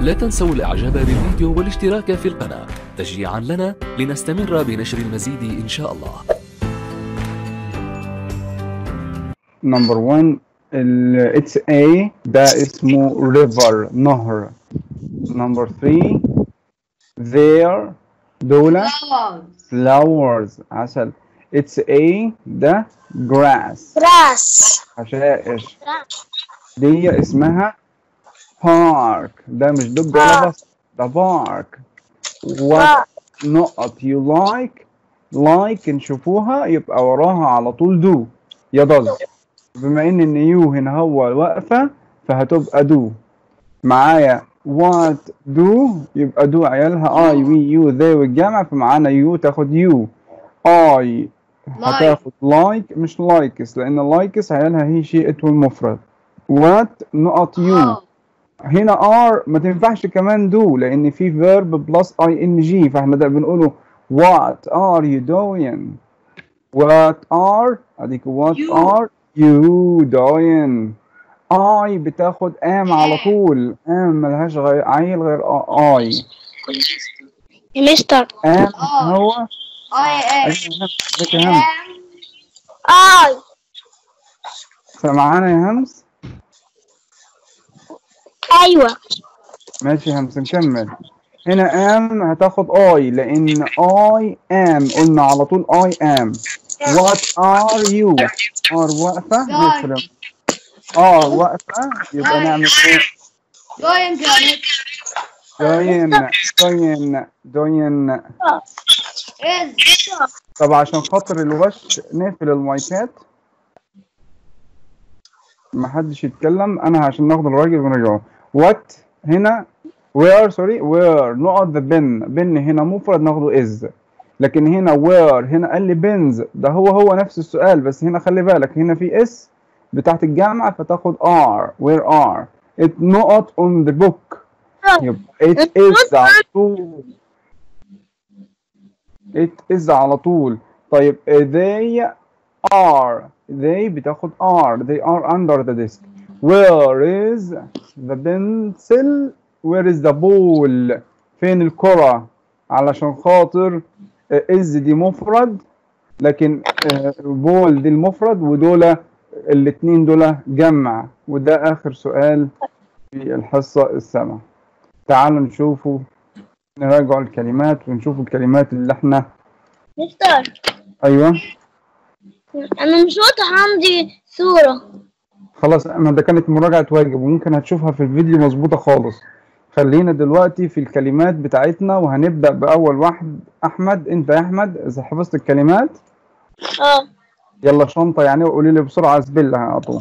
لا تنسوا الاعجاب بالفيديو والاشتراك في القناة تشجيعا لنا لنستمر بنشر المزيد ان شاء الله نمبر 1 اتس A ده اسمه river نهر نمبر 3 there دولة flowers عسل اتس A ده grass راس حشائش دي اسمها park ده مش دب ولا بس ده park what نقط you like like نشوفوها يبقى وراها على طول do يا does بما ان ان يو هنا هو واقفة فهتبقى do معايا what do يبقى do عيالها I we you they والجمع فمعانا you تاخد you I هتاخد like مش likes لان likes عيالها هي شيء it والمفرد what نقط you هنا are ما تنفعش كمان do لان في verb plus ing فاحنا ده بنقوله what are you doing what are اديك what You. are you doing I بتاخد am على طول am ملهاش غير عيل غير I يا مستر am هو اي ازيك يا همس اي سمعانا يا همس ايوه ماشي يا همس نكمل هنا am هتاخد I لأن I am قلنا على طول I am What are you are واقفة نفرم are واقفة يبقى نعمل ايه جوين جوين doing doing doing طب عشان خاطر الوش نقفل المايكات محدش يتكلم انا عشان ناخد الراجل ونرجعه what هنا where sorry where نقط the bin bin هنا مفرد ناخده is لكن هنا where هنا قال لي bins ده هو هو نفس السؤال بس هنا خلي بالك هنا في اس بتاعت الجامعة فتاخد are where are it نقط on the book يبقى it is على طول it is على طول طيب they are they بتاخد are they are under the desk where is the pencil where is the ball فين الكرة علشان خاطر is دي مفرد لكن بول دي المفرد ودول الاتنين دول جمع وده آخر سؤال في الحصة السابعة تعالوا نشوفوا نراجع الكلمات ونشوف الكلمات اللي احنا مستر ايوه انا مش واضح عندي صورة خلاص ما ده كانت مراجعة واجب وممكن هتشوفها في الفيديو مظبوطة خالص خلينا دلوقتي في الكلمات بتاعتنا وهنبدأ بأول واحد أحمد أنت يا أحمد إذا حفظت الكلمات اه يلا شنطة يعني وقولي لي بسرعة زبلة على طول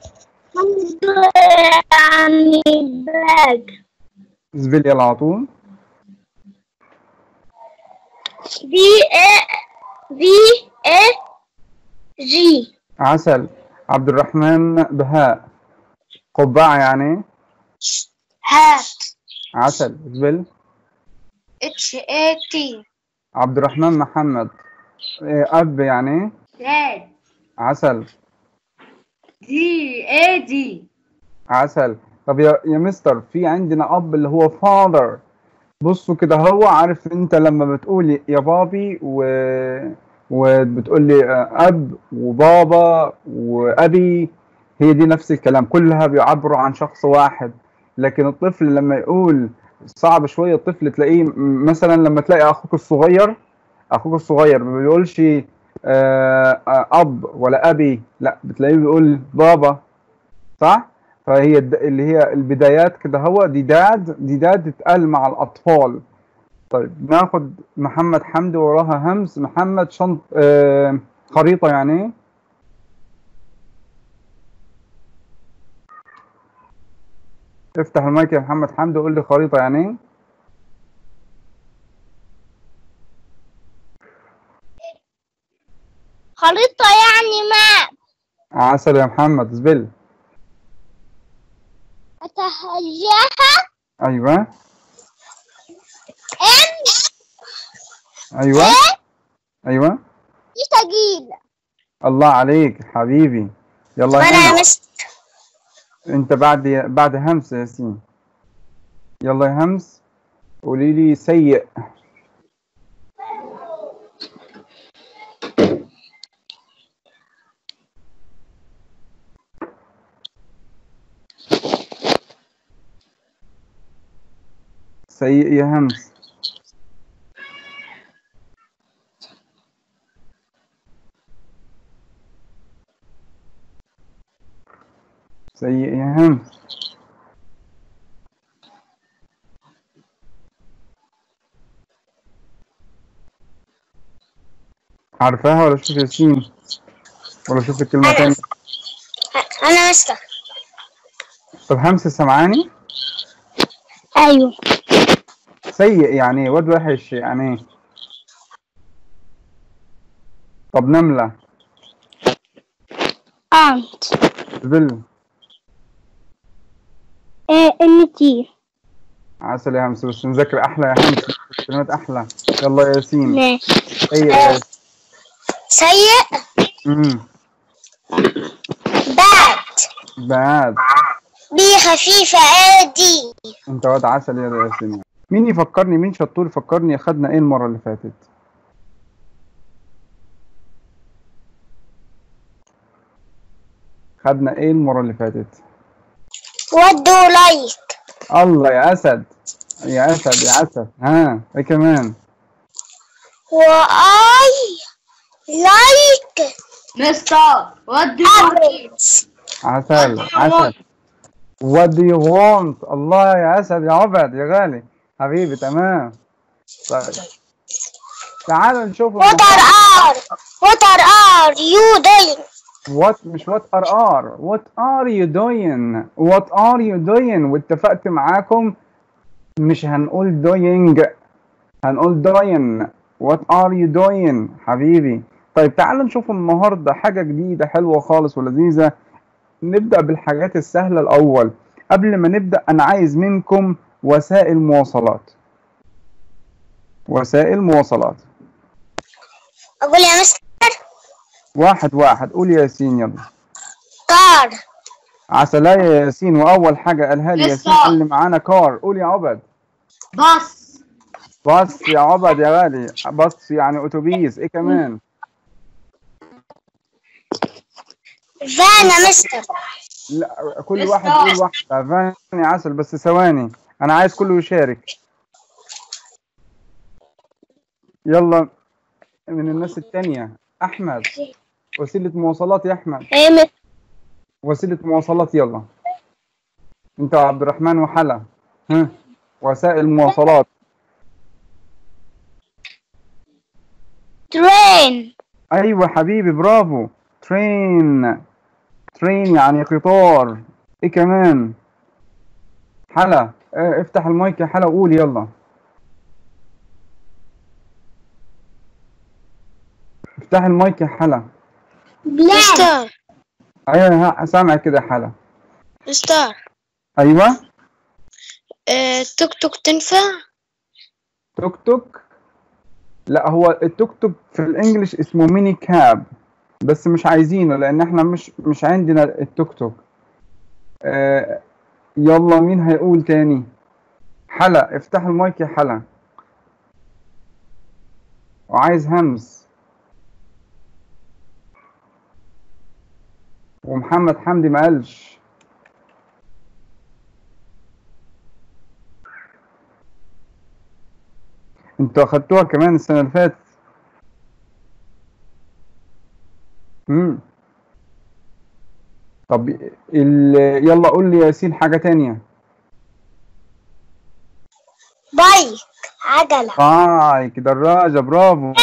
يعني باج زبل يلا على طول في اي في اي جي عسل عبد الرحمن بهاء قبعة يعني هات عسل زبل اتش اي تي عبد الرحمن محمد إيه، أب يعني داد عسل دي اي دي عسل طب يا يا مستر في عندنا اب اللي هو فاذر بصوا كده هو عارف انت لما بتقولي يا بابي و وبتقولي آه، اب وبابا وابي هي دي نفس الكلام كلها بيعبروا عن شخص واحد لكن الطفل لما يقول صعب شويه الطفل تلاقيه م- مثلا لما تلاقي اخوك الصغير اخوك الصغير ما بيقولش آه، آه، اب ولا ابي لا بتلاقيه بيقول بابا صح فهي الد- اللي هي البدايات كده هو دي داد دي داد تتقال مع الأطفال طيب ناخد محمد حمدي وراها همس محمد شنط آه خريطة يعني إيه؟ افتح المايك يا محمد حمدي وقول لي خريطة يعني ايه خريطة يعني ماب عسل يا محمد زبل أتهجاها ايوه إن ايوه ايوه تجيل الله عليك حبيبي يلا وأنا هنا مس انت بعد بعد همس يا ياسين يلا يا همس قولي لي سيء سيء يا همس سيء يا همس عارفاها ولا شوف ياسين ولا شوف الكلمة أنا. تاني أنا مستر طب همس سمعاني أيوه سيء يعني إيه؟ واد وحش يعني إيه؟ طب نملة أنت زبل إيه إن تي عسل يا همس بس نذاكر أحلى يا همس الكلمات أحلى يلا يا ياسين ماشي سيء يا ياسين. سيء امم باد باد بي خفيفة عادي انت واد عسل يا ياسين مين يفكرني مين شطور يفكرني خدنا ايه المرة اللي فاتت خدنا ايه المرة اللي فاتت what do you like الله يا اسد يا اسد يا اسد ها ايه كمان I like Mister, what do you want? apples عسل عسل what do you want الله يا اسد يا عبد يا غالي حبيبي تمام طيب تعال نشوف what are are what are are you doing what مش what are are what are you doing what are you doing واتفقت معاكم مش هنقول doing هنقول doing what are you doing حبيبي طيب تعال نشوف النهارده حاجة جديدة حلوة خالص ولذيذة نبدأ بالحاجات السهلة الأول قبل ما نبدأ أنا عايز منكم وسائل مواصلات وسائل مواصلات أقول يا مستر واحد واحد قول يا ياسين يلا car عسلاية يا ياسين واول حاجه قالها لي لسه. ياسين قال لي معانا كار قول يا عبد Bus, باص يا عبد يا غالي باص يعني اتوبيس ايه كمان van يا مستر لا كل لسه. واحد يقول واحده فاني عسل بس ثواني انا عايز كله يشارك يلا من الناس التانية احمد وسيله مواصلات يا احمد إيه مستر وسيله مواصلات يلا انت وعبد الرحمن وحلا ها وسائل مواصلات train ايوه حبيبي برافو ترين ترين يعني قطار ايه كمان حلا اه افتح المايك يا حلا وقول يلا افتح المايك يا حلا مستر ايوه ها- سامع كده يا حلا مستر ايوه آه، توك توك تنفع توك توك لا هو التوك توك في الانجليش اسمه ميني كاب بس مش عايزينه لان احنا مش مش عندنا التوك توك آه يلا مين هيقول تاني حلا افتح المايك يا حلا وعايز همس ومحمد حمدي ما قالش انتوا اخدتوها كمان السنة اللي فاتت امم طب ال... يلا قول لي يا ياسين حاجة تانية بايك عجلة بايك دراجة برافو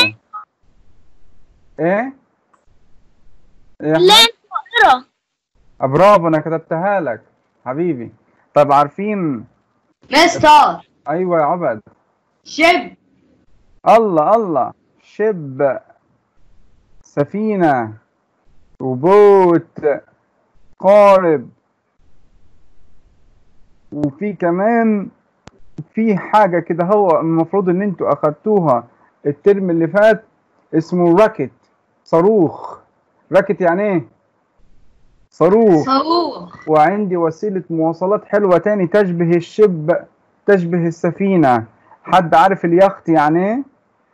ايه؟ ايه يا لا أحمد؟ طائرة آه، برافو انا كتبتها لك حبيبي طب عارفين Mister, ايوه يا عبد ship, الله الله شب سفينة وبوت قارب وفي كمان في حاجة كده هو المفروض ان انتوا اخدتوها الترم اللي فات اسمه راكت صاروخ راكت يعني ايه صاروخ صاروخ, وعندي وسيلة مواصلات حلوة تاني تشبه الشب تشبه السفينة حد عارف اليخت يعني ايه؟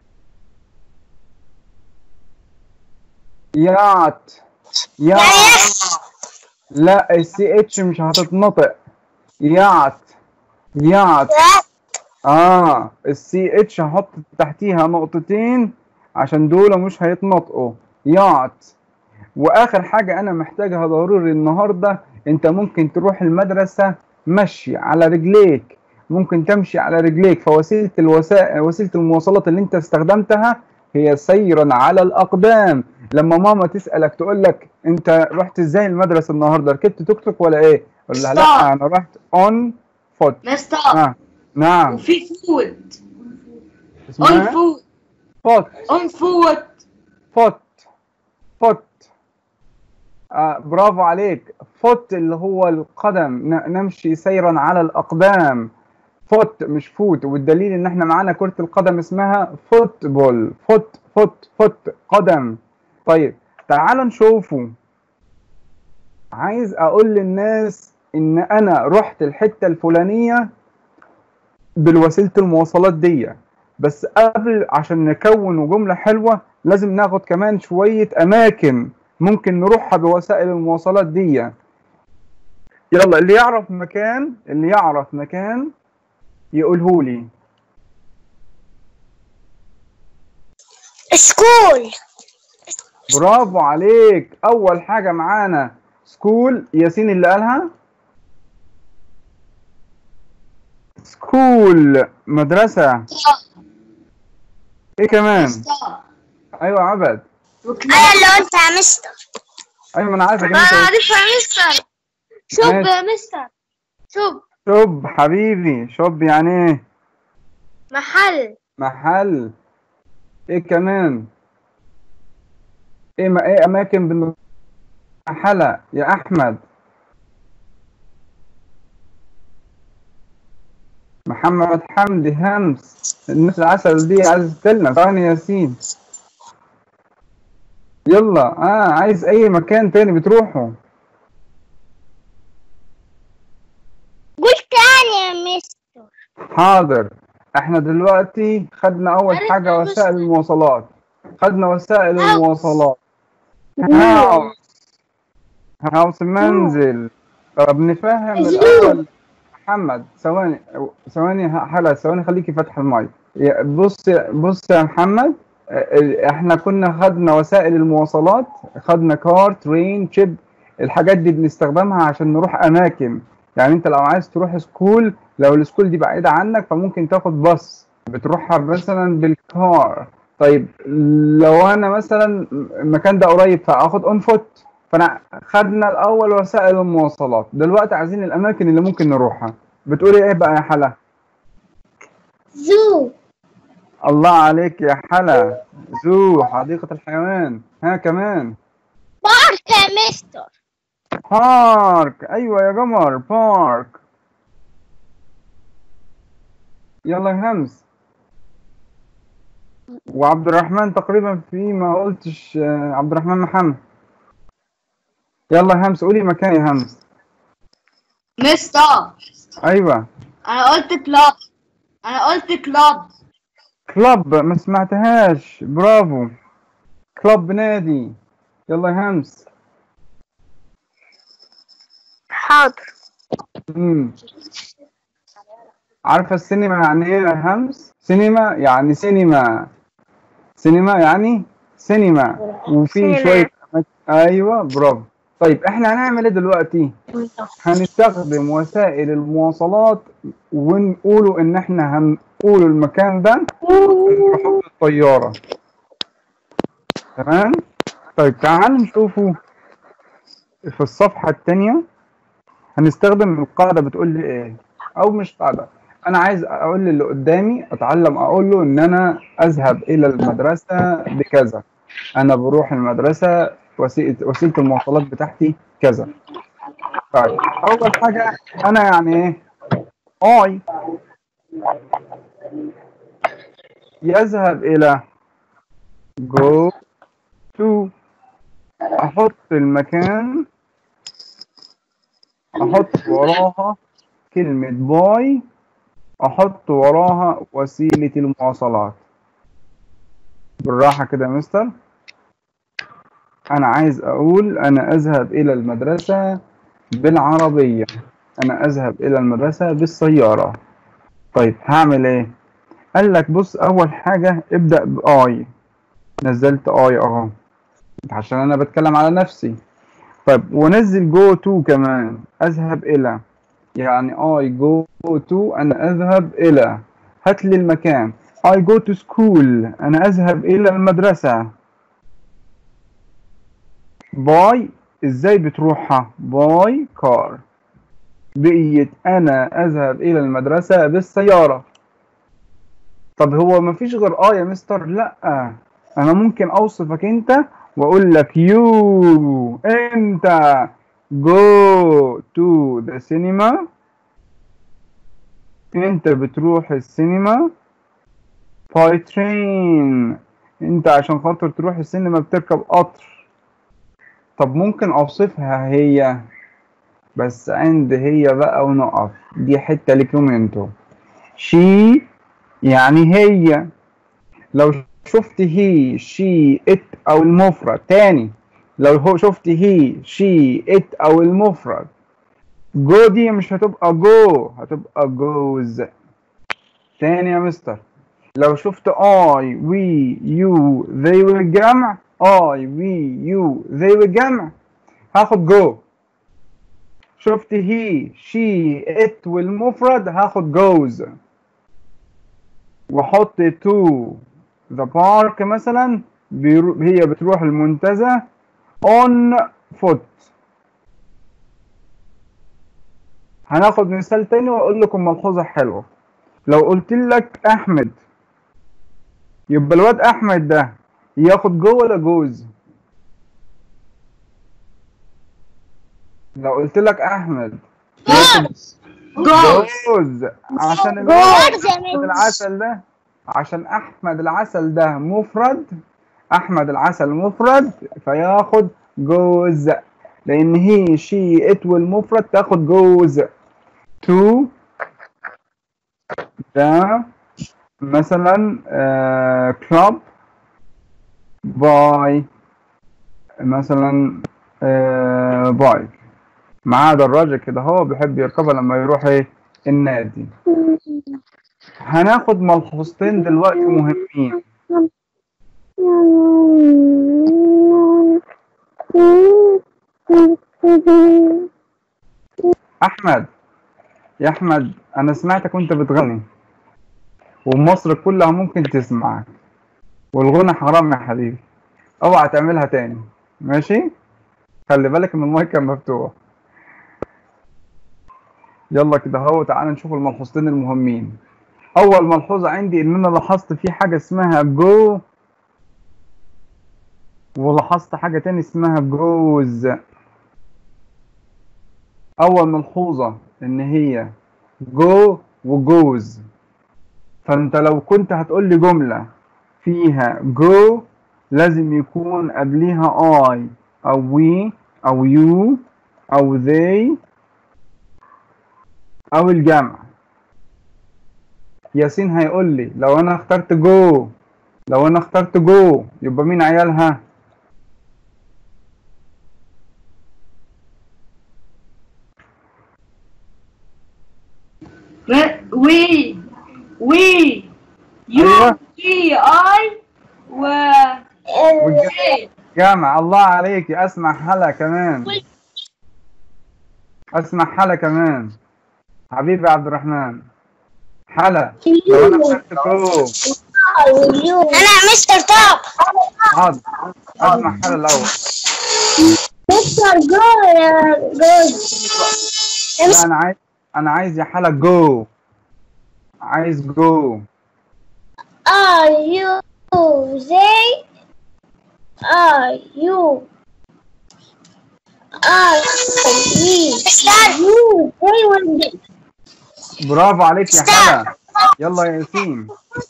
يات يعني يات يخت لا السي اتش مش هتتنطق يات يات اه السي اتش هحط تحتيها نقطتين عشان دول مش هيتنطقوا يات واخر حاجه انا محتاجها ضروري النهارده انت ممكن تروح المدرسه مشي على رجليك ممكن تمشي على رجليك فوسيله الوسائل وسيله المواصلات اللي انت استخدمتها هي سيرا على الاقدام لما ماما تسالك تقول لك انت رحت ازاي المدرسه النهارده ركبت توك توك ولا ايه قول لها لا انا رحت اون فوت مستر آه. نعم وفي فود اون اسمها فود فوت اون فود فوت فوت آه برافو عليك فوت اللي هو القدم ن- نمشي سيرا على الأقدام فوت مش فوت والدليل ان احنا معانا كرة القدم اسمها فوتبول فوت فوت فوت قدم طيب تعالوا نشوفوا عايز اقول للناس ان انا رحت الحتة الفلانية بالوسيلة المواصلات دي بس قبل عشان نكون جملة حلوة لازم ناخد كمان شوية أماكن ممكن نروحها بوسائل المواصلات دي يلا اللي يعرف مكان اللي يعرف مكان يقولهولي سكول برافو عليك أول حاجة معانا سكول ياسين اللي قالها سكول مدرسة ايه كمان مستر ايوه عبد وكلاس انا اللي قلت يا مستر ايوه ما انا عارفك انا انت عارفها يا مستر شوف ماشي. يا مستر شوف شوب حبيبي شوب يعني ايه محل محل ايه كمان ايه ما ايه اماكن بن محلة يا احمد محمد حمدي همس الناس العسل دي عايز تتكلم ثاني ياسين يلا اه عايز اي مكان تاني بتروحه قول تاني يا مستر حاضر احنا دلوقتي خدنا اول عرفت حاجة بس. وسائل المواصلات خدنا وسائل هاوس. المواصلات هاوس هاوس منزل طب نفهم زو. الاول محمد ثواني ثواني ه- حلا ثواني خليكي فاتحه المايك يا- بص بص يا محمد اه، احنا كنا خدنا وسائل المواصلات خدنا كار ترين شيب الحاجات دي بنستخدمها عشان نروح اماكن يعني انت لو عايز تروح سكول لو السكول دي بعيدة عنك فممكن تاخد باص بتروحها مثلا بالكار طيب لو انا مثلا المكان ده قريب فاخد اون فوت فانا خدنا الاول وسائل المواصلات دلوقتي عايزين الاماكن اللي ممكن نروحها بتقولي ايه بقى يا حلا زو الله عليك يا حلا زو حديقة الحيوان ها كمان بارك يا مستر بارك ايوه يا قمر بارك يلا يا همس وعبد الرحمن تقريبا في ما قلتش آه، عبد الرحمن محمد يلا يا همس قولي مكان يا همس مستر ايوه انا قلت كلاب انا قلت كلاب كلب ما سمعتهاش برافو كلب نادي يلا يا همس حاضر مم. عارفة السينما يعني ايه يا همس؟ سينما يعني سينما سينما يعني سينما وفي سينما. شوية أماكن- ايوه برافو طيب احنا هنعمل ايه دلوقتي؟ هنستخدم وسائل المواصلات ونقولوا ان احنا هنقول المكان ده نروحوا بالطيارة تمام؟ طيب تعالوا نشوفوا في الصفحة التانية هنستخدم القاعدة بتقول لي ايه او مش قاعدة انا عايز اقول للي قدامي اتعلم اقول له ان انا اذهب الى المدرسة بكذا انا بروح المدرسة وسيلة وسيلة المواصلات بتاعتي كذا طيب اول حاجة انا يعني ايه اي يذهب الى go to احط المكان احط وراها كلمة باي احط وراها وسيلة المواصلات بالراحة كده يا مستر انا عايز اقول انا اذهب الى المدرسة بالعربية انا اذهب الى المدرسة بالسيارة طيب هعمل ايه قال لك بص اول حاجة ابدأ باي نزلت اي اهو عشان انا بتكلم على نفسي طيب ونزل جو تو كمان اذهب الى يعني I go to أنا أذهب إلى هات لي المكان I go to school أنا أذهب إلى المدرسة باي إزاي بتروحها باي كار بقيت أنا أذهب إلى المدرسة بالسيارة طب هو مفيش غير آه يا مستر لأ أنا ممكن أوصفك أنت وأقول لك you أنت go to the cinema انت بتروح السينما by train انت عشان خاطر تروح السينما بتركب قطر طب ممكن اوصفها هي بس عند هي بقى ونقف دي حتة لكم انتوا she يعني هي لو شفت هي she it او المفرد تاني لو هو شفت هي she it او المفرد جو دي مش هتبقى جو هتبقى جوز تاني يا مستر لو شفت I we you they والجمع I we you they والجمع هاخد جو شفت he she it والمفرد هاخد goes واحط to the park مثلا بيرو- هي بتروح المنتزه on foot هناخد مثال تاني واقول لكم ملحوظة حلوة لو قلت لك احمد يبقى الواد احمد ده ياخد جو ولا جوز لو قلت لك احمد ياخد جوز عشان الواد جوز يا احمد العسل ده عشان احمد العسل ده مفرد احمد العسل مفرد فياخد جوز لان هي شي ات والمفرد تاخد جوز تو ده مثلا كلاب باي مثلا بايك معاه دراجة كده هو بيحب يركبها لما يروح ايه النادي هناخد ملحوظتين دلوقتي مهمين احمد يا احمد انا سمعتك وانت بتغني ومصر كلها ممكن تسمعك والغنى حرام يا حبيبي اوعى تعملها تاني ماشي خلي بالك ان المايك كان مفتوح يلا كده اهو تعالى نشوف الملحوظتين المهمين اول ملحوظه عندي ان انا لاحظت في حاجه اسمها جو ولاحظت حاجه تاني اسمها جوز اول ملحوظه ان هي جو وجوز فانت لو كنت هتقول لي جمله فيها جو لازم يكون قبليها I او we او you او they او الجمع ياسين هيقول لي لو انا اخترت جو لو انا اخترت جو يبقى مين عيالها وي وي يو أيوة. وي اي و والجمع جامع الله عليك اسمع حلا كمان اسمع حلا كمان حبيبي عبد الرحمن حلا لو انا اخترت جو انا مستر توب حاضر اسمع حلا الاول مستر جو يا جوز لا انا عايز انا عايز يا حلا جو عايز جو are you they are you are we you they will be برافو عليك يا حلا يلا يا ياسين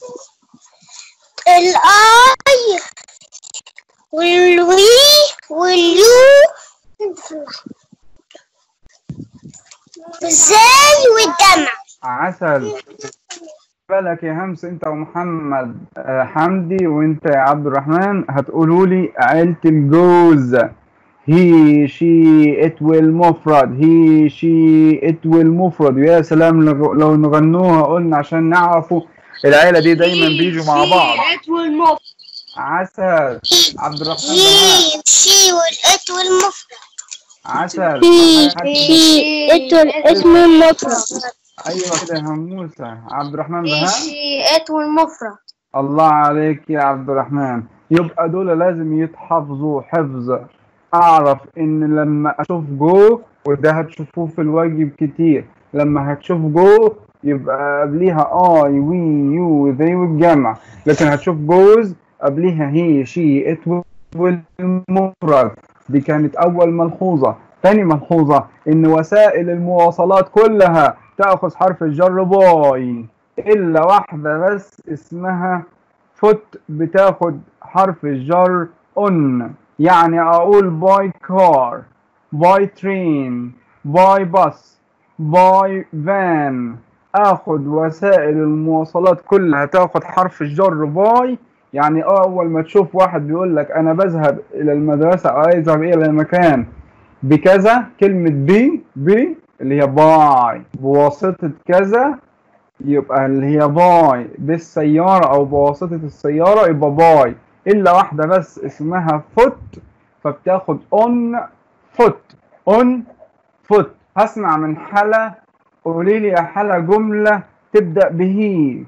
الآي والوي واليو ازاي والجمع عسل بالك يا همس انت ومحمد آه، حمدي وانت يا عبد الرحمن هتقولوا لي عيلة الجوز هي شي ات والمفرد هي شي ات والمفرد ويا سلام لو لو نغنوها قلنا عشان نعرفوا العيلة دي دايما بيجوا مع بعض شيء والمف عسل عبد الرحمن بهاء هي شي والإت والمفرد عسل هي حد- هي إت والاسم المفرد ايوه كده يا هموسة عبد الرحمن هي بهاء شيء إت والمفرد الله عليك يا عبد الرحمن يبقى دول لازم يتحفظوا حفظ اعرف ان لما اشوف جو وده هتشوفوه في الواجب كتير لما هتشوف جو يبقى قبليها اي وي يو ذي والجمع لكن هتشوف جوز قبليها هي شي ات والمفرد دي كانت اول ملحوظة تاني ملحوظة ان وسائل المواصلات كلها تأخذ حرف الجر باي الا واحدة بس اسمها فوت بتاخد حرف الجر اون يعني اقول باي كار باي ترين باي باص باي فان اخد وسائل المواصلات كلها تاخد حرف الجر باي يعني اول ما تشوف واحد بيقول لك انا بذهب الى المدرسة او يذهب الى المكان بكذا كلمة بي بي اللي هي باي بواسطة كذا يبقى اللي هي باي بالسيارة أو بواسطة السيارة يبقى باي إلا واحدة بس اسمها فوت فبتاخد اون فوت اون فوت هسمع من حلا قولي لي يا حلا جملة تبدأ به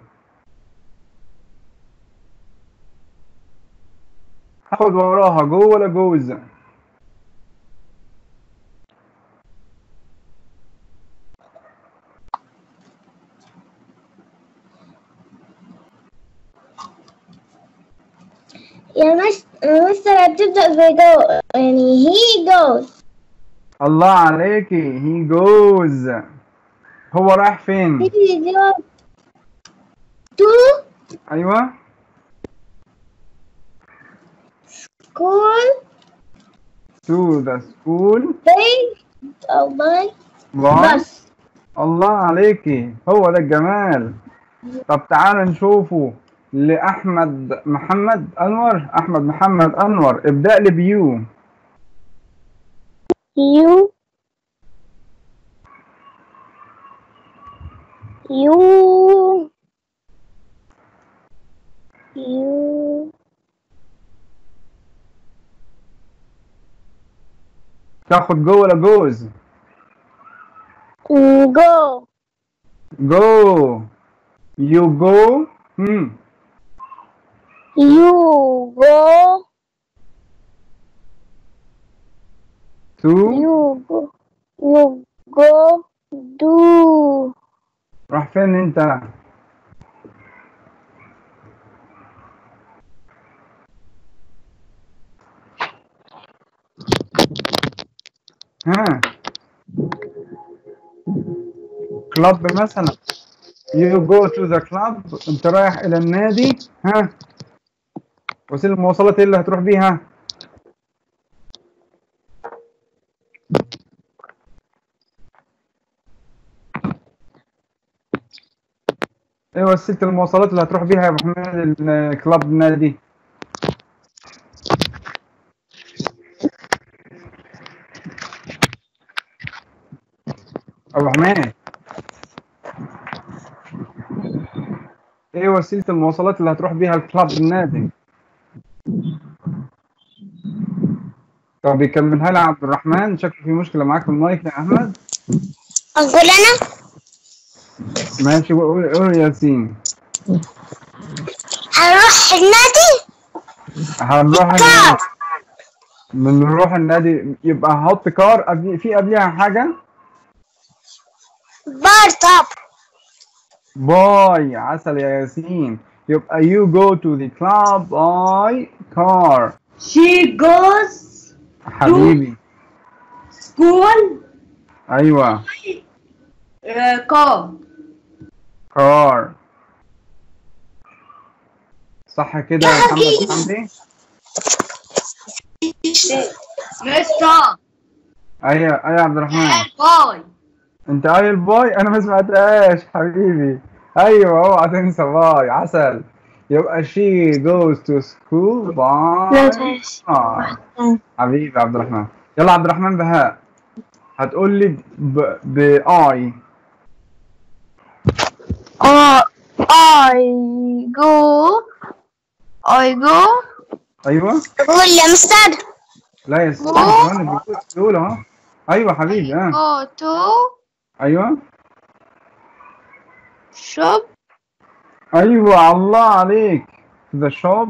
هاخد وراها جو ولا جوز يا مس مستر بتبدأ بجو يعني he goes الله عليكي هي جوز هو رايح فين he goes to ايوه school to the school by أو by باي bus الله عليكي هو ده الجمال طب تعال نشوفه لأحمد محمد أنور أحمد محمد أنور ابدأ لي بيو you you you تاخد جو ولا جوز go جو يو جو هم you go تو you go you go do راح فين انت ها كلاب مثلا you go to the club انت رايح الى النادي ها وسيله المواصلات ايه اللي هتروح بيها ايه وسيله المواصلات اللي هتروح بيها يا ابو حميد الكلاب النادي ابو حميد ايه وسيله المواصلات اللي هتروح بيها الكلاب النادي طب يكملها لي عبد الرحمن شكله في مشكله معاك في المايك يا احمد أقول أنا ماشي قول قول يا ياسين هنروح النادي هنروح النادي بنروح النادي يبقى هحط كار قبل في قبلها حاجه بار طب باي عسل يا ياسين يبقى you go to the club by car She goes حبيبي school ايوه uh, car. car صح كده يا محمد حمدي Mister ايوه ايوه يا عبد الرحمن boy. انت قايل باي انا ما سمعتهاش حبيبي ايوه اوعى تنسى باي عسل يبقى she goes to school by car حبيبي عبد الرحمن يلا عبد الرحمن بهاء هتقول لي ب ب I Uh, I go. I go. ايوه قول يا مستر لا يا سيدي انا بقول بقول اهو ايوه حبيبي اه Go to ايوه shop. ايوه الله عليك the shop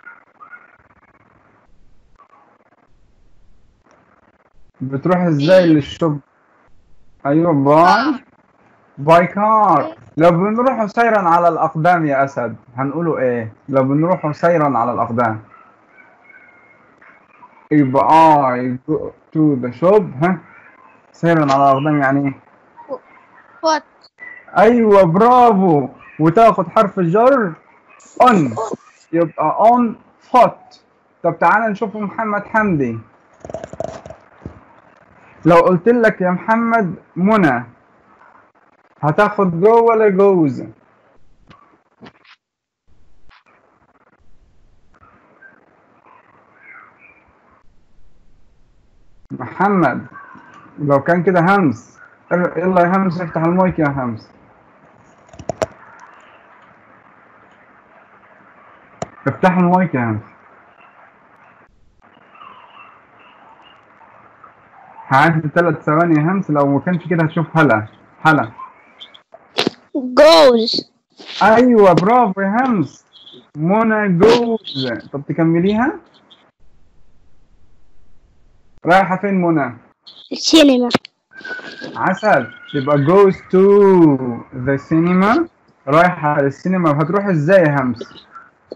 بتروح ازاي للشوب ايوه باي باي كار لو بنروح سيرا على الاقدام يا اسد هنقوله ايه لو بنروح سيرا على الاقدام يبقى I go to the shop ها سيرا على الاقدام يعني ايه What? ايوه برافو وتاخد حرف الجر on يبقى on foot طب تعالى نشوف محمد حمدي لو قلت لك يا محمد منى هتاخد جو ولا جوز محمد لو كان كده همس يلا يا همس افتح المايك يا همس افتح المايك يا همس هعدي ثلاث ثواني يا همس لو ما كانش كده هتشوف هلا هلا Goes. ايوه برافو يا همس منى جوز طب تكمليها رايحة فين منى؟ Cinema. عسل يبقى goes to the cinema رايحة للسينما هتروح ازاي يا همس؟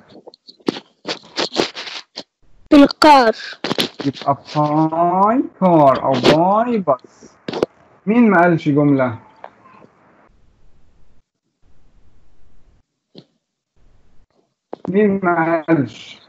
بالقار. يبقى باي كار او باي باص مين ما قالش جملة؟ مين ما قالش؟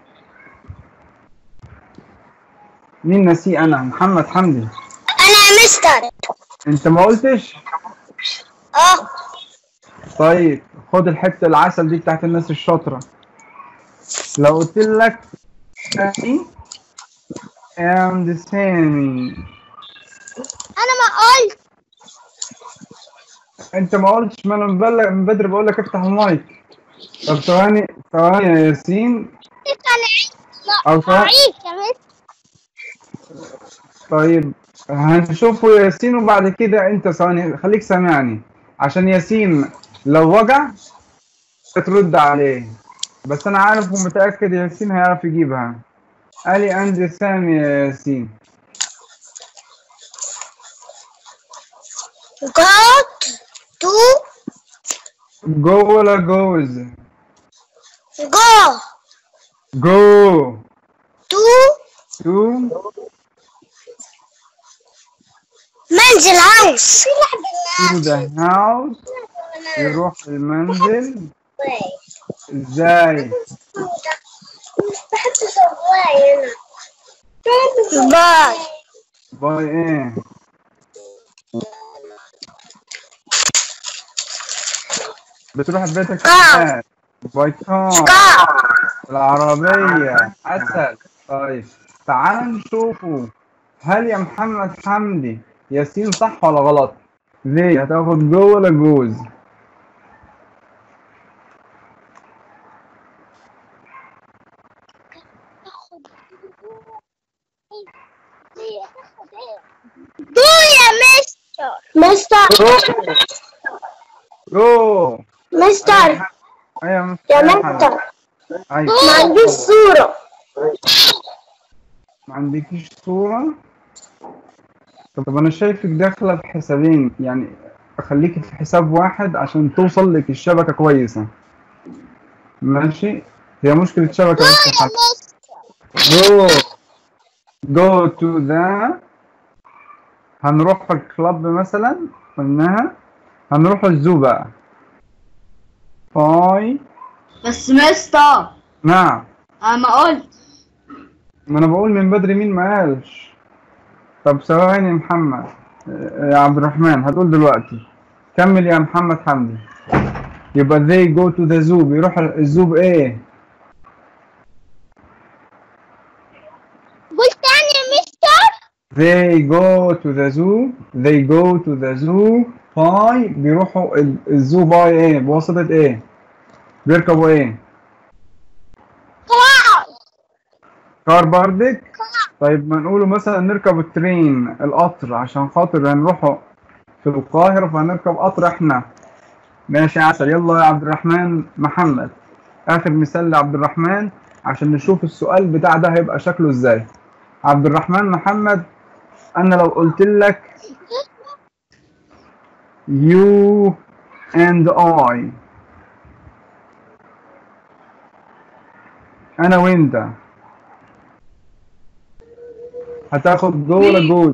مين نسيه انا؟ محمد حمدي انا يا مستر انت ما قلتش؟ اه طيب خد الحتة العسل دي بتاعت الناس الشاطرة لو قلت لك سامي and سامي انا ما قلت انت ما قلتش ما انا من بل- من بدري بقول لك افتح المايك طب ثواني ثواني يا ياسين او ثواني عيش يا مستر طيب هنشوفه ياسين وبعد كده انت ثواني خليك سامعني عشان ياسين لو وجع ترد عليه بس انا عارف ومتاكد ياسين هيعرف يجيبها قالي عندي سامي يا ياسين got to جو ولا جوز go جو to تو منزل هاوس to the house يروح المنزل ازاي بحب سواي انا باي باي ايه بتروح بيتك آه. ازاي باي كار كار العربية عسل طيب تعال نشوفه هل يا محمد حمدي ياسين صح ولا غلط؟ ليه؟ هتاخد جو ولا جوز؟ دو يا مستر مستر جو مستر ايوه يا مستر مستر ايوه ما عنديش صورة ما عندكيش صورة؟ طب انا شايفك داخلة في حسابين يعني خليكي في حساب واحد عشان توصل لك الشبكة كويسة ماشي؟ هي مشكلة شبكة بس يا حاج. جو جو تو ذا هنروح الكلاب مثلا قلناها هنروح الزو بقى باي بس مستر نعم انا ما قلت ما انا بقول من بدري مين ما قالش طب ثواني يا محمد يا عبد الرحمن هتقول دلوقتي كمل يا محمد حمدي يبقى they go to the zoo بيروح الزو بايه قلت تاني يا مستر they go to the zoo they go to the zoo باي بيروحوا ال- الزو باي ايه بواسطة ايه بيركبوا ايه قراءة كار بردك طيب ما نقوله مثلا نركب الترين القطر عشان خاطر هنروحوا في القاهرة فهنركب قطر احنا ماشي يا عسل يلا يا عبد الرحمن محمد اخر مثال لعبد الرحمن عشان نشوف السؤال بتاع ده هيبقى شكله ازاي عبد الرحمن محمد انا لو قلت لك you and I انا وانت هتاخد جو ولا جوز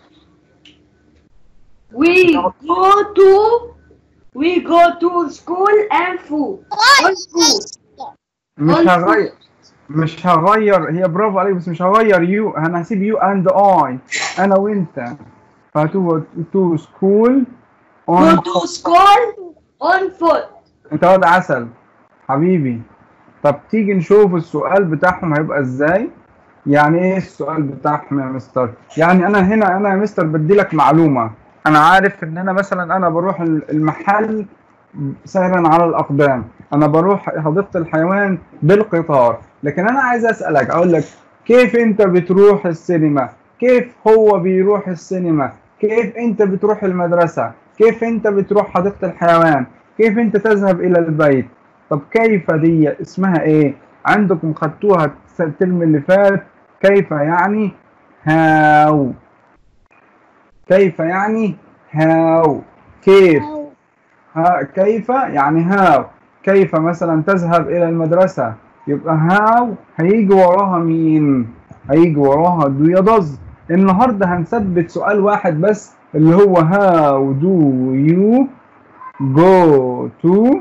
We go to we go to school and food. On food. مش قلت. هغير مش هغير هي برافو عليك بس مش هغير يو انا هسيب يو اند اي انا وانت فهتو تو سكول Go اون to school on foot. انت واد عسل حبيبي طب تيجي نشوف السؤال بتاعهم هيبقى ازاي يعني ايه السؤال بتاعهم يا مستر يعني انا هنا انا يا مستر بدي لك معلومه انا عارف ان انا مثلا انا بروح المحل سيرا على الاقدام انا بروح حديقه الحيوان بالقطار لكن انا عايز اسالك اقول لك كيف انت بتروح السينما كيف هو بيروح السينما كيف انت بتروح المدرسه كيف انت بتروح حديقه الحيوان كيف انت تذهب الى البيت طب كيف دي اسمها ايه عندكم خدتوها الترم اللي فات كيف يعني هاو كيف يعني هاو كيف ها كيف يعني هاو كيف مثلا تذهب الى المدرسة يبقى هاو هيجي وراها مين هيجي وراها دو يضز النهاردة هنثبت سؤال واحد بس اللي هو هاو دو يو جو تو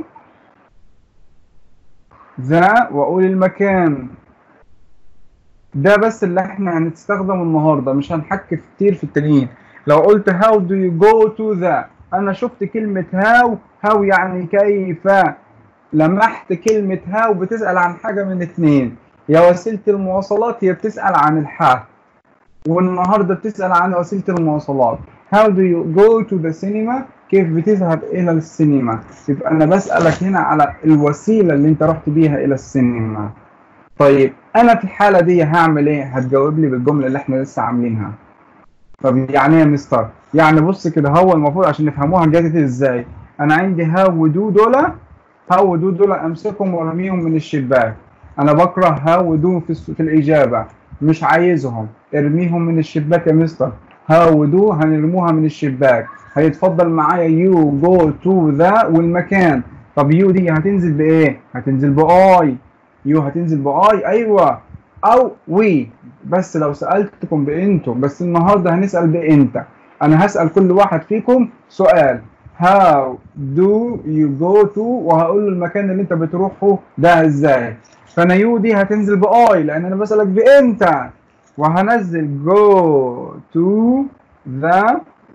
ذا واقول المكان ده بس اللي احنا هنستخدمه النهارده مش هنحكي كتير في التانيين لو قلت how do you go to the انا شفت كلمة how how يعني كيف لمحت كلمة how بتسأل عن حاجة من اتنين يا وسيلة المواصلات هي بتسأل عن الحا والنهارده بتسأل عن وسيلة المواصلات how do you go to the cinema كيف بتذهب إلى السينما يبقى أنا بسألك هنا على الوسيلة اللي أنت رحت بيها إلى السينما طيب أنا في الحالة دي هعمل إيه؟ هتجاوب لي بالجملة اللي إحنا لسه عاملينها طب يعني إيه يا مستر؟ يعني بص كده هو المفروض عشان نفهموها جت إزاي أنا عندي هاو ودو دول هاو ودو دول أمسكهم وأرميهم من الشباك أنا بكره هاو ودو في, الس- في الإجابة مش عايزهم ارميهم من الشباك يا مستر هاو ودو هنرموها من الشباك هيتفضل معايا يو جو تو ذا والمكان طب يو دي هتنزل بايه هتنزل باي يو هتنزل باي ايوه او وي بس لو سالتكم بانتم بس النهارده هنسال بانت انا هسال كل واحد فيكم سؤال how do you go to وهقول له المكان اللي انت بتروحه ده ازاي فانا يو دي هتنزل باي لان انا بسالك بانت وهنزل go to the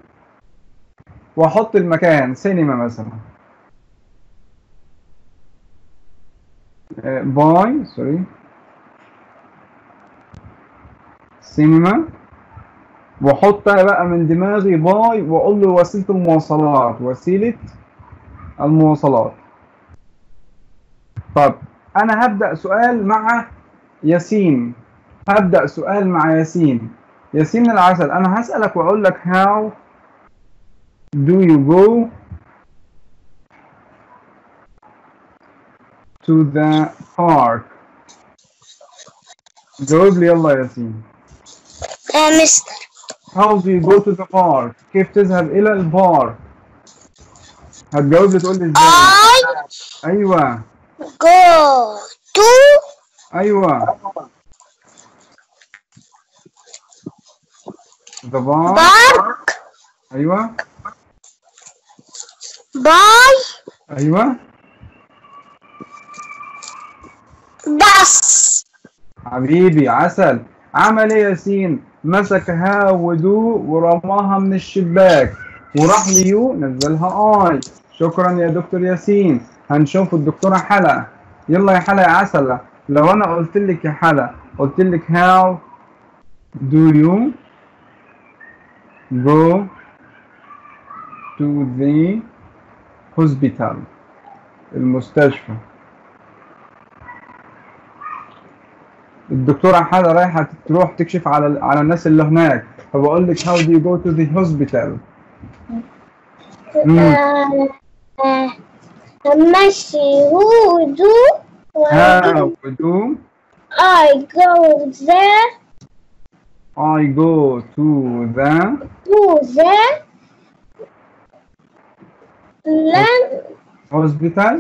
واحط المكان سينما مثلا باي سوري سينما واحط أنا بقى من دماغي باي واقول له وسيله المواصلات وسيله المواصلات طب انا هبدا سؤال مع ياسين هبدا سؤال مع ياسين ياسين العسل انا هسالك واقول لك how do you go to the park جاوب لي يلا يا ياسين يا مستر how do you go to the park كيف تذهب الى البارك هتجاوب لي تقول لي ازاي I ايوه go to ايوه the park park ايوه by ايوه bus حبيبي عسل عمل ايه ياسين مسك ها ودو ورماها من الشباك وراح ليو نزلها اي شكرا يا دكتور ياسين هنشوف الدكتورة حلا يلا يا حلا يا عسلة لو انا قلت لك يا حلا قلت لك how do you go to the hospital المستشفى الدكتورة حدا رايحة تروح تكشف على على الناس اللي هناك فبقول لك how do you go to the hospital مم. آه، آه، ماشي هو دو how do I go there I go to the to the land hospital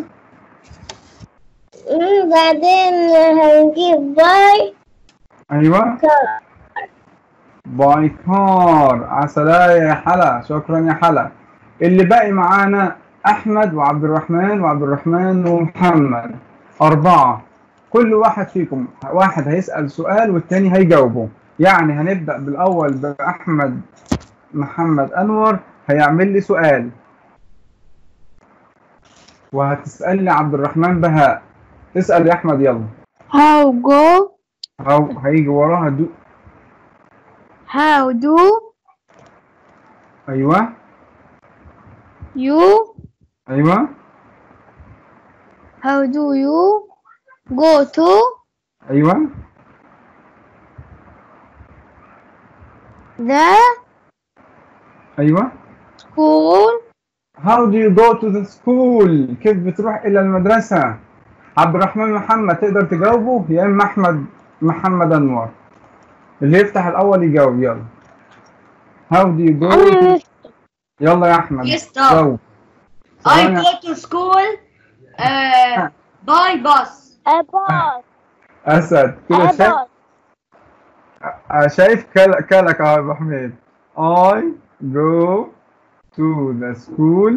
مم، بعدين هنجيب باي ايوه كار باي كار عسلاية يا حلا شكرا يا حلا اللي باقي معانا احمد وعبد الرحمن وعبد الرحمن ومحمد اربعة كل واحد فيكم واحد هيسأل سؤال والتاني هيجاوبه يعني هنبدأ بالاول باحمد محمد انور هيعمل لي سؤال وهتسألني عبد الرحمن بهاء اسأل يا احمد يلا How go? أو هيجي وراها دو How do ايوه you? ايوه How do you go to ايوه the ايوه school? How do you go to the school كيف بتروح الى المدرسة عبد الرحمن محمد تقدر تجاوبه يا اما احمد محمد انور اللي يفتح الاول يجاوب يلا How do you go أنا to... يلا يا احمد Yes, stop. جاوب I ثواني. go to school uh, by bus. a bus اسد كده a شايف bus آه، شايف كل- كلك يا ابو حميد I go to the school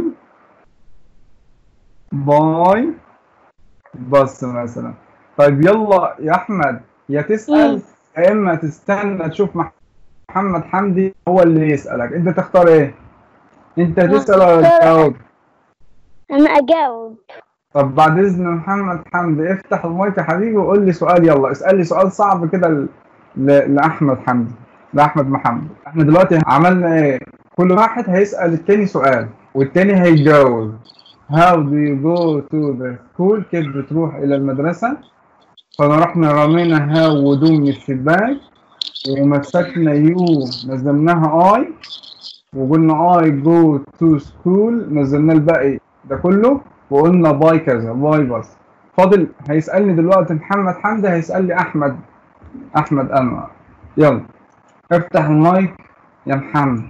by bus مثلا طيب يلا يا احمد يا تسأل يا اما تستنى تشوف مح- محمد حمدي هو اللي يسألك انت تختار ايه انت تسأل ولا تجاوب أنا أجاوب طب بعد اذن محمد حمدي افتح المايك يا حبيبي وقول لي سؤال يلا اسال لي سؤال صعب كده ل... ل... لاحمد حمدي لاحمد محمد احنا دلوقتي عملنا ايه كل واحد هيسال التاني سؤال والتاني هيجاوب How do you go to the school كيف بتروح الى المدرسة فانا رحنا رمينا ها ودو من الشباك ومسكنا يو نزلناها اي وقلنا اي جو تو سكول نزلنا الباقي ده كله وقلنا باي كذا باي بس فاضل هيسألني دلوقتي محمد حمدي هيسأل لي أحمد أحمد أنور يلا افتح المايك يا محمد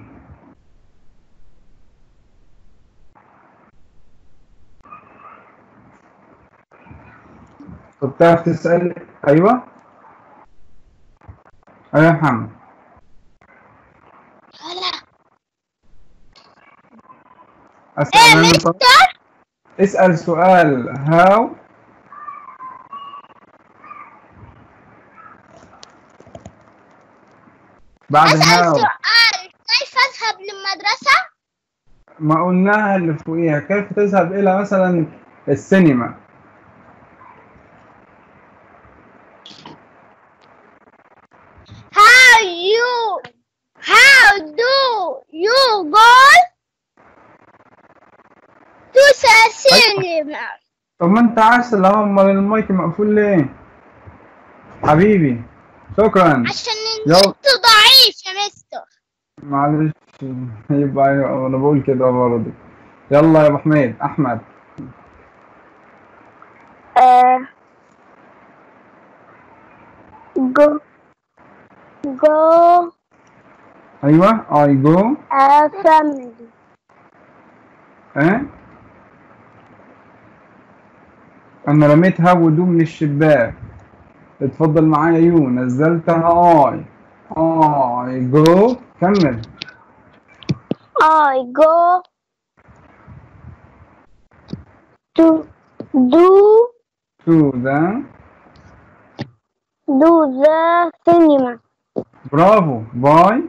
طب تعرف تسأل أيوه أيوه يا محمد أسأل أنا طب؟ اسأل سؤال هاو بعد هاو سؤال كيف أذهب للمدرسة؟ ما قلناها اللي فوقيها كيف تذهب إلى مثلا السينما How you How do you go to the cinema? طب ما أنت عسل أهو أمال المايك مقفول ليه؟ حبيبي شكرا عشان يلا. انت ضعيف يا مستر معلش يبقى أنا بقول كده برضه يلا يا أبو حميد أحمد Uh, go go أيوه I go a family ها انا رميت هودو من الشباك اتفضل معايا يو نزلتها اي اي جو كمل I go to do to the do the cinema برافو باي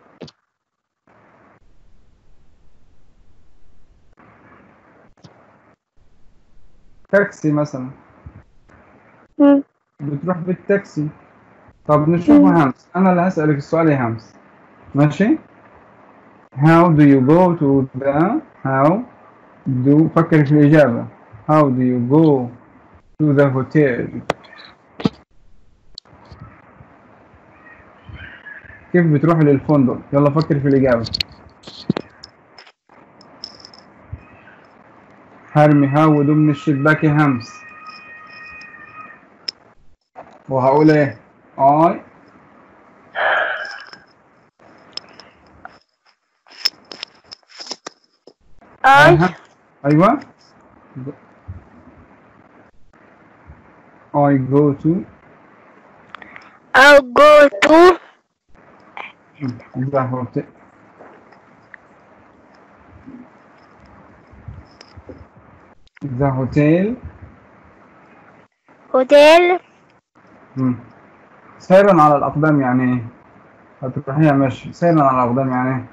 تاكسي مثلا مم. بتروح بالتاكسي طب نشوف همس انا اللي هسألك السؤال يا همس ماشي how do you go to the how do فكر في الإجابة how do you go to the hotel كيف بتروح للفندق يلا فكر في الإجابة هرمي هاود من الشباك يا همس وهقول ايه I I أها. ايوه I go to I'll go to the hotel the hotel hotel مم. سيرا على الأقدام يعني ايه؟ هتروحيها ماشي سيرا على الأقدام يعني ايه؟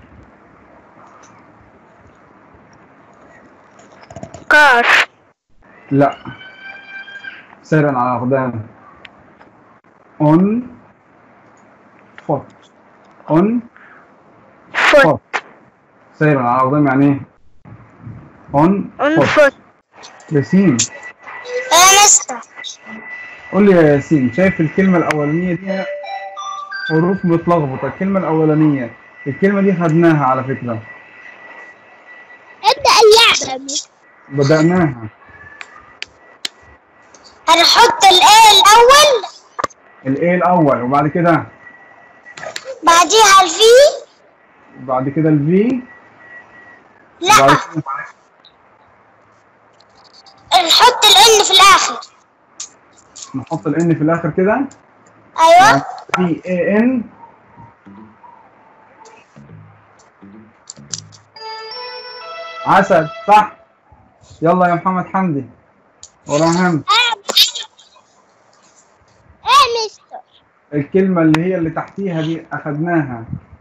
car لا سيرا على الأقدام on foot on foot foot سيرا على الأقدام يعني ايه؟ on on foot foot ياسين يا مستر قول لي يا ياسين شايف الكلمة الأولانية دي حروف متلخبطة الكلمة الأولانية الكلمة دي خدناها على فكرة ابدأ اللعبة بدأناها هنحط الايه الاول الايه الأول وبعد كده بعديها الفي بعد كده الفي لا وبعد كده نحط الان في الاخر نحط الان في الآخر كده ايوه في اي ان عسل صح يلا يا محمد حمدي وراهم ايه مستر الكلمة اللي هي اللي تحتيها دي أخدناها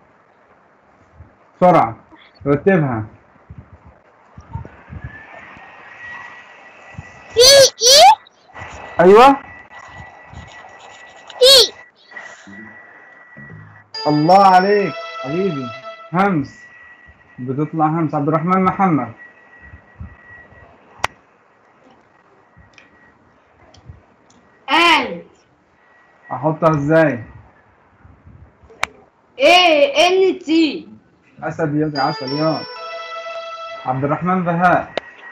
بسرعة رتبها في ايه أيوة في الله عليك حبيبي همس بتطلع همس عبد الرحمن محمد and أحطها إزاي A N T أسد يدي عسل يا عبد الرحمن بهاء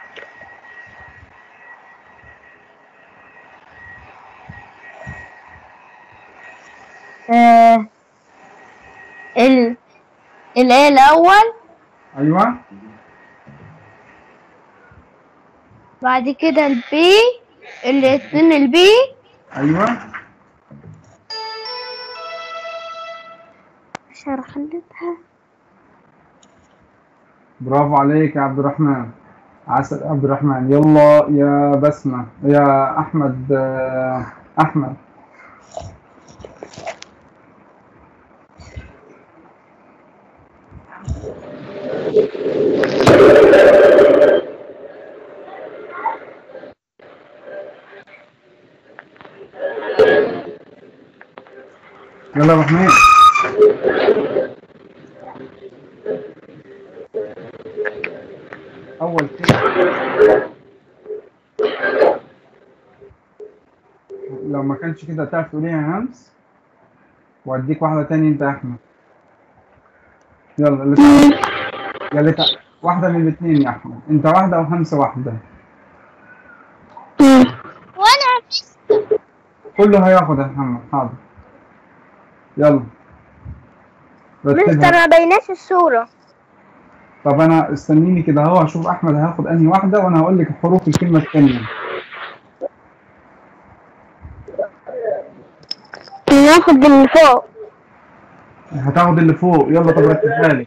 آه ال الايه الاول أيوة بعد كده البي الاتنين البي أيوة عشان خليتها برافو عليك يا عبد الرحمن عسل يا عبد الرحمن يلا يا بسمة يا أحمد آه، أحمد يلا يا أبو حميد أول كلمة لو ما كانش كده تعرف تقوليها همس وأديك واحدة تاني أنت يا أحمد يلا اللي تعرف يا اللي تعرف واحدة من الاتنين يا أحمد أنت واحدة وهمسة واحدة وانا كله هياخد يا محمد حاضر يلا مستر رتبها ما بيناش الصورة طب أنا استنيني كده أهو هشوف أحمد هياخد أنهي واحدة وأنا هقول لك حروف الكلمة التانية ناخد اللي فوق هتاخد اللي فوق يلا طب رتبها لي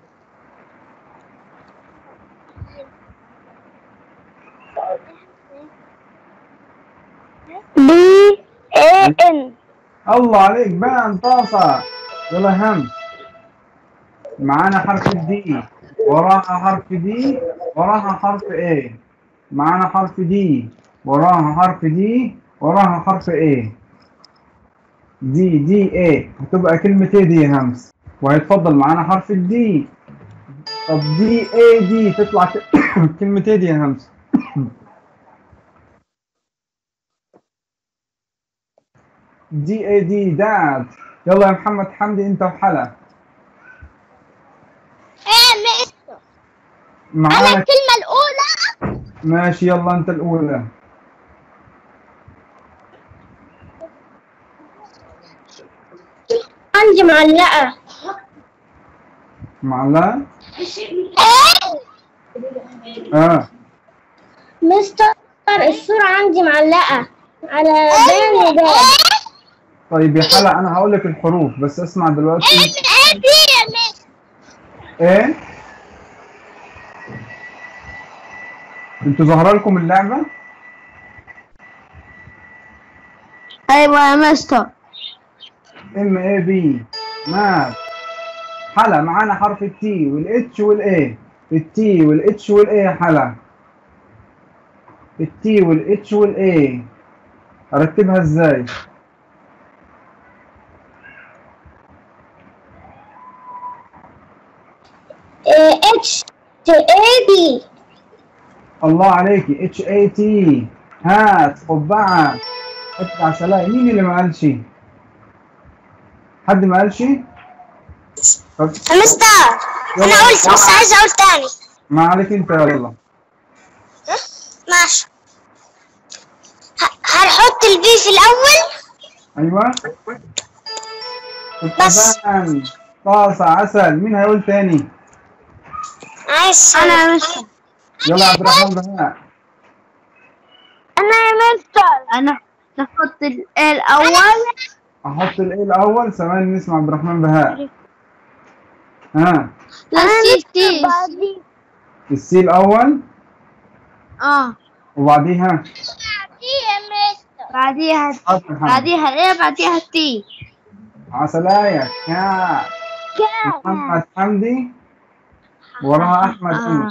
بي اي ان الله عليك بقى انتصر يلا يا همس معانا حرف الدي وراها حرف دي وراها حرف ايه معانا حرف دي وراها حرف دي وراها حرف ايه دي دي ايه هتبقى كلمة ايه دي يا همس وهيتفضل معانا حرف الدي طب دي ايه دي تطلع ك- كلمة ايه دي يا همس دي ايه دي داد يلا يا محمد حمدي انت وحلا ايه مستر انا معانا الكلمة الأولى ماشي يلا انت الاولى عندي معلقة معلقة ايه اه مستر الصورة عندي معلقة على بين وبين طيب يا حلا انا هقول لك الحروف بس اسمع دلوقتي ايه دي يا مستر ايه انتوا ظاهره لكم اللعبه ايوه يا مستر ام اي بي ماث حلا معانا حرف التي والاتش والاي التي والاتش والاي يا حلا التي والاتش والاي ارتبها ازاي اتش اي بي الله عليكي اتش اي تي هات قبعه ادفع سلام مين اللي ما قالش حد ما قالش طب مستر انا قلت بس عايز اقول تاني ما عليك انت يلا ماشي ه- هنحط البي في الاول ايوه بس. الطبان طاسه عسل مين هيقول تاني عايز انا يا مستر يلا عبد الرحمن بهاء انا يا مستر انا نحط ال الاول احط الايه الاول ثواني نسمع عبد الرحمن بهاء ها لا سي سي بعدين السي الاول اه وبعديها يا مستر بعديها حرف محمد بعديها الايه بعديها التي عسلاية يا كام محمد حمدي وراها احمد آه. عمر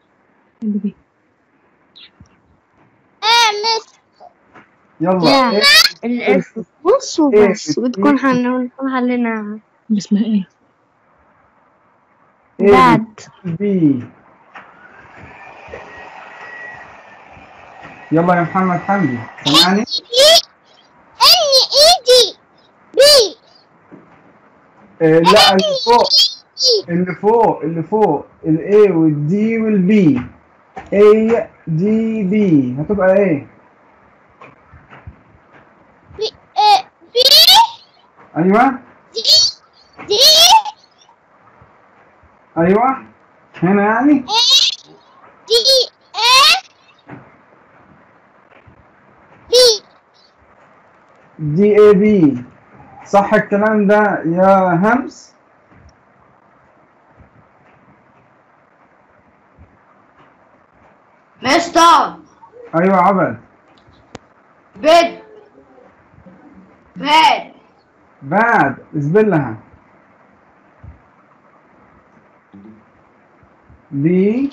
ايه مستر يلا يا. إيه؟ ال- بص وبس وتكون حن- نكون حليناها اسمها ايه؟ إيه بعد بي يلا يا محمد حمدي سمعني بي ان ايدي بي إيه لا اللي فوق اللي فوق اللي فوق الاي والدي والبي اي دي بي هتبقى ايه بي إيه، بي ايوه دي دي ايوه هنا يعني ايه دي ايه بي دي اي بي صح الكلام ده يا همس مستر ايوه عبد بيت بيت بعد اسبلها بي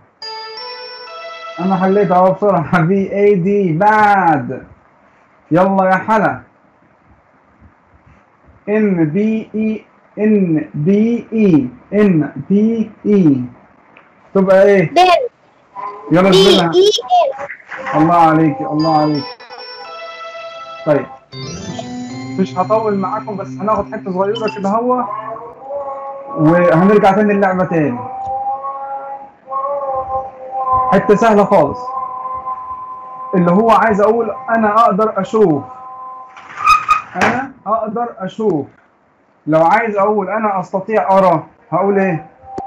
انا حليت اهو بسرعه بي اي دي بعد يلا يا حلا ان بي اي ان بي اي ان بي اي تبقى ايه بين يلا بي اسبلها اي ان الله عليك الله عليك طيب مش هطول معاكم بس هناخد حته صغيره كده هو وهنرجع تاني اللعبه تاني حته سهله خالص اللي هو عايز اقول انا اقدر اشوف انا اقدر اشوف لو عايز اقول انا استطيع ارى هقول ايه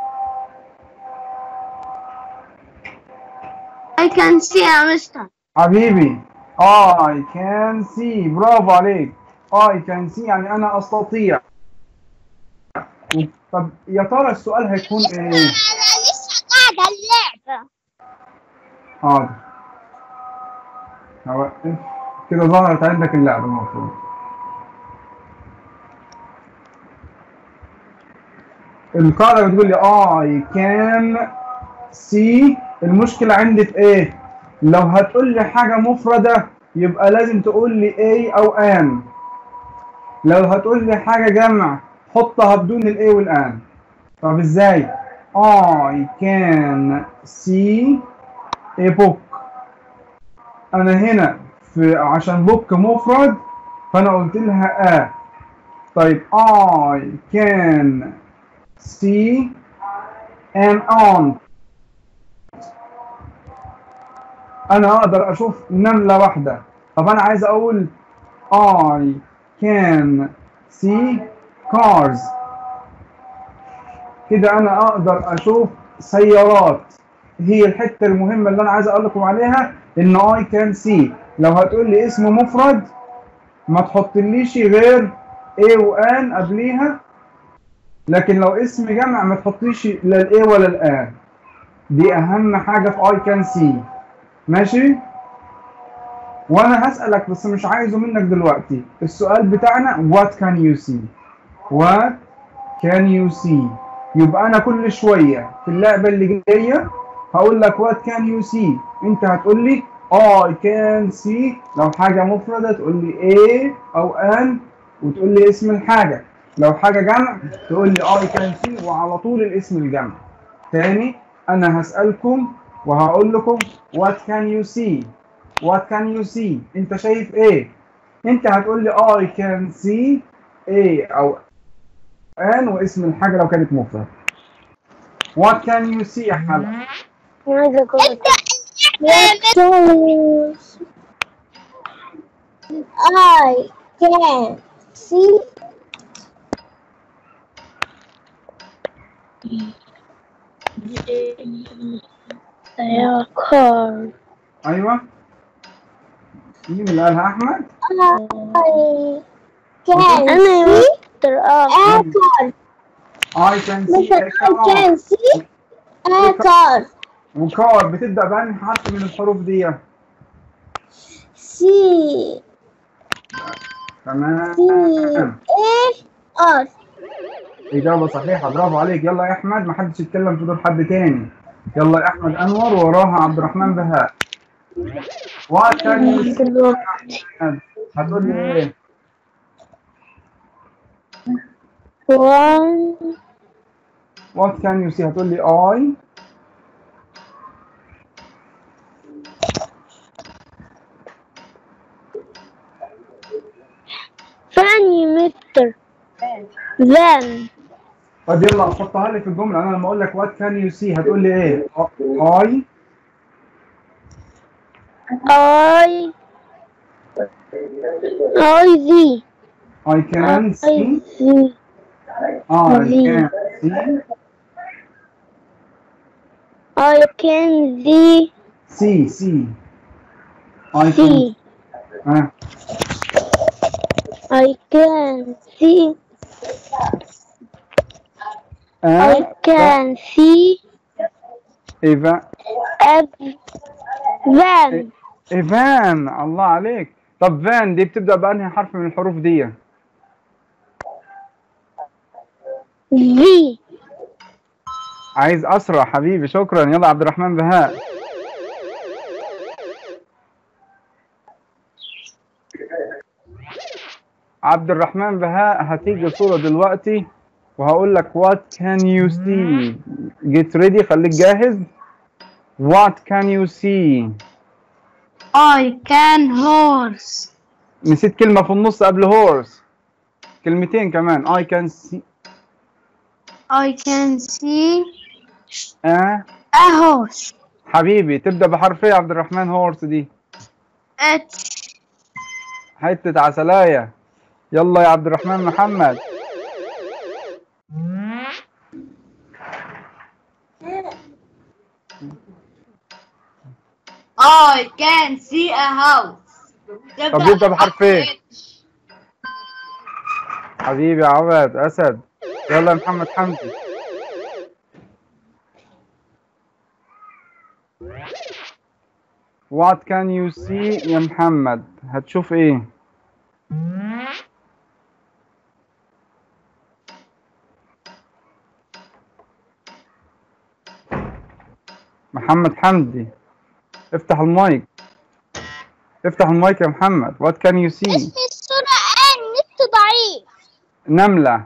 I can see يا مستر حبيبي I can see برافو عليك I can see يعني أنا أستطيع طب يا ترى السؤال هيكون إيه؟ انا لسه قاعدة اللعبة حاضر هوقف كده ظهرت عندك اللعبة المفروض القاعدة بتقول لي I can see المشكلة عندي في ايه؟ لو هتقول لي حاجة مفردة يبقى لازم تقول لي A أو an لو هتقول لي حاجة جمع حطها بدون ال A وال an طب ازاي؟ I can see a book أنا هنا في عشان book مفرد فأنا قلت لها A طيب I can see an aunt انا اقدر اشوف نملة واحدة طب انا عايز اقول I can see cars كده انا اقدر اشوف سيارات هي الحتة المهمة اللي انا عايز اقول لكم عليها ان I can see لو هتقول لي اسم مفرد ما تحطليش غير A وان قبليها لكن لو اسم جمع ما تحطليش لا الاي ولا الان دي اهم حاجة في I can see ماشي وانا هسألك بس مش عايزه منك دلوقتي السؤال بتاعنا what can you see what can you see يبقى انا كل شوية في اللعبة اللي جاية هقول لك what can you see انت هتقول لي I can see لو حاجة مفردة تقول لي a او an وتقول لي اسم الحاجة لو حاجة جمع تقول لي I can see وعلى طول الاسم الجمع تاني انا هسألكم وهقول لكم what can you see what can you see انت شايف ايه انت هتقول لي I can see ايه او ان واسم الحاجة لو كانت مفرد what can you see يا حلا عايزة أقول I can see يا كار ايوه مين اللي قالها احمد I can أنا يا see مستر آه a car I can see مثلا a I car can see a car وكار بتبدأ بأنهي حرف من الحروف دي see تمام see a r إجابة صحيحة برافو عليك يلا يا أحمد ما حدش يتكلم في دور حد تاني يلا يا أحمد أنور وراها عبد الرحمن بهاء وات كان يو سي هتقول لي إيه؟ one وات كان يو سي هتقول لي أي ثاني مستر then طب يلا حطها لي في الجملة أنا لما أقول لك وات كان يو سي هتقول لي إيه؟ أي I I see I can I see see I See. can see I can see see see I can see آه. I can see I آه. can see إيفا a van ايفان الله عليك طب فان دي بتبدأ بأنهي حرف من الحروف دي V عايز أسرع حبيبي شكرا يلا عبد الرحمن بهاء عبد الرحمن بهاء هتيجي صورة دلوقتي وهقول لك what can you see get ready خليك جاهز what can you see I can horse. نسيت كلمة في النص قبل horse كلمتين كمان I can see I can see آه a horse. حبيبي تبدأ بحرف ايه يا عبد الرحمن هورس دي H حتة عسلاية يلا يا عبد الرحمن محمد I can see a house. طب يبدأ بحرف ايه حبيبي يا عبد أسد يلا يا محمد حمدي What can you see يا محمد هتشوف ايه محمد حمدي افتح المايك افتح المايك يا محمد what can you see اسم السورة ان نت ضعيف نملة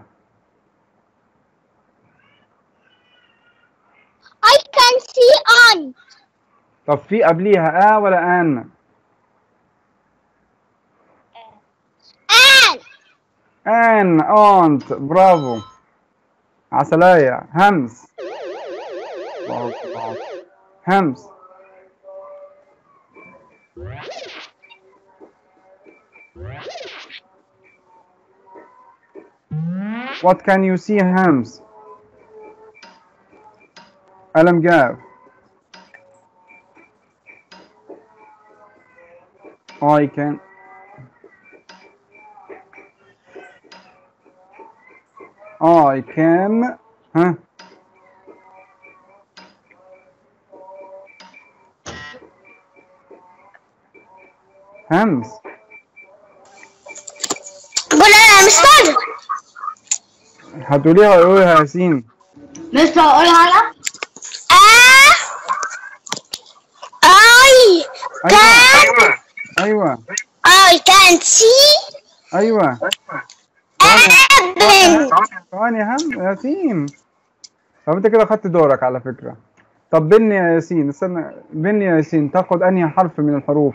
I can see on طب في قبليها اه ولا ان and ان اونت برافو عسلاية همس الله أكبر. همس What can you see همس ألم جاب I can I can ها همس قول انا مستر هتقوليها ولا يا ياسين مستر قولها انا آه I can ايوه I can see ايوه apple ثواني هم ياسين طب انت كده خدت دورك على فكرة طب بني يا ياسين استنى بني يا ياسين تاخد انهي حرف من الحروف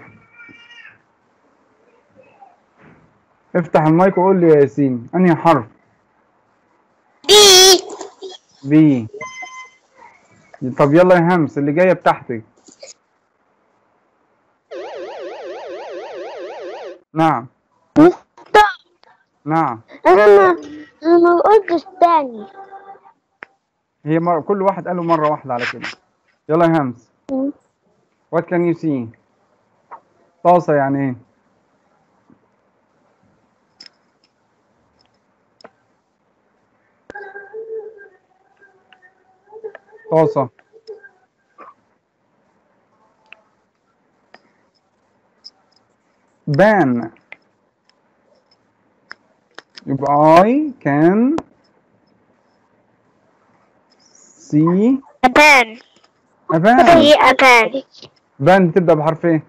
افتح المايك وقول لي يا ياسين انهي حرف B بي طب يلا يا همس اللي جايه بتاعتك نعم نعم انا ما انا ما قلتش تاني هي مرة كل واحد قاله مرة واحدة على كده يلا يا همس What can you see طاسة يعني ايه طاسة بان يبقى I can see أبان a van هي أبان بان تبدأ بحرف ايه؟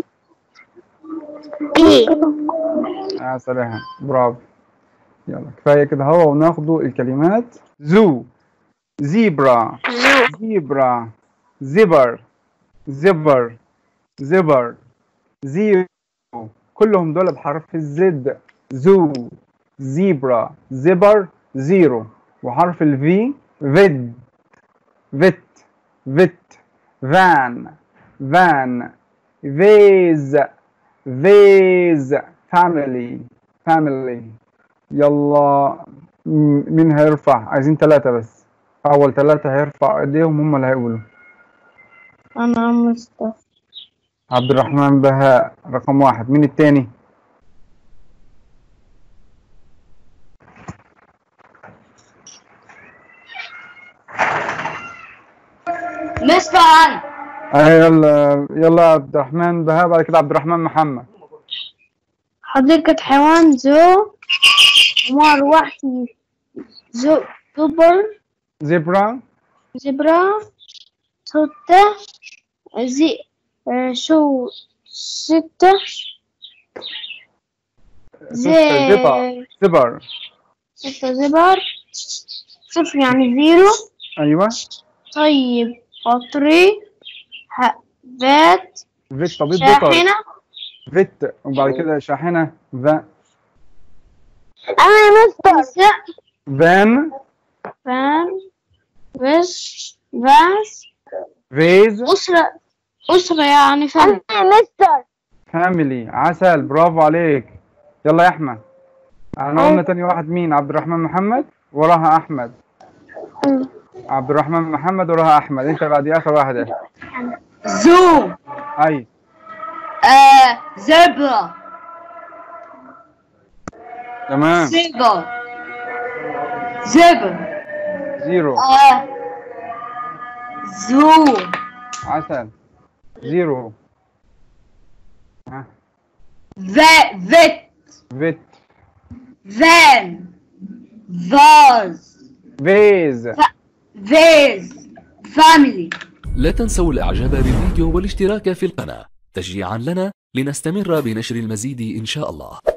B يا سلام برافو يلا كفاية كده هو وناخدوا الكلمات زو زيبرا زيبرا زبر زبر زبر زيرو كلهم دول بحرف الزد زو زيبرا زبر زيرو وحرف الفي فيد فيت فيت فان فان فيز فيز فاميلي فاميلي يلا م- مين هيرفع عايزين ثلاثة بس أول ثلاثة هيرفع إيديهم هم اللي هيقولوا أنا مصطفى عبد الرحمن بهاء رقم واحد مين التاني مستر انا آه يلا يلا عبد الرحمن بهاء بعد كده عبد الرحمن محمد حديقة حيوان زو حمار وحشي زو زبر زبرا زبرة ستة زي آه، شو ستة زي زبر زبر ستة زبر صفر يعني زيرو أيوه طيب بطري ه- بات فيت طبيب بطل شاحنة فيت وبعد كده شاحنة فا أنا مستر كيسة فان فان بس باس فيز أسرة أسرة يعني فن أنا مستر فاميلي عسل برافو عليك يلا يا احمد احنا قلنا تاني واحد مين عبد الرحمن محمد وراها احمد عبد الرحمن محمد وراها احمد انت بعد اخر واحده زو اي آه زبرة تمام زبر زبر زيرو آه زو عسل زيرو ها في فيت فيت فان فاز فيز فيز فاميلي لا تنسوا الإعجاب بالفيديو والاشتراك في القناة تشجيعا لنا لنستمر بنشر المزيد إن شاء الله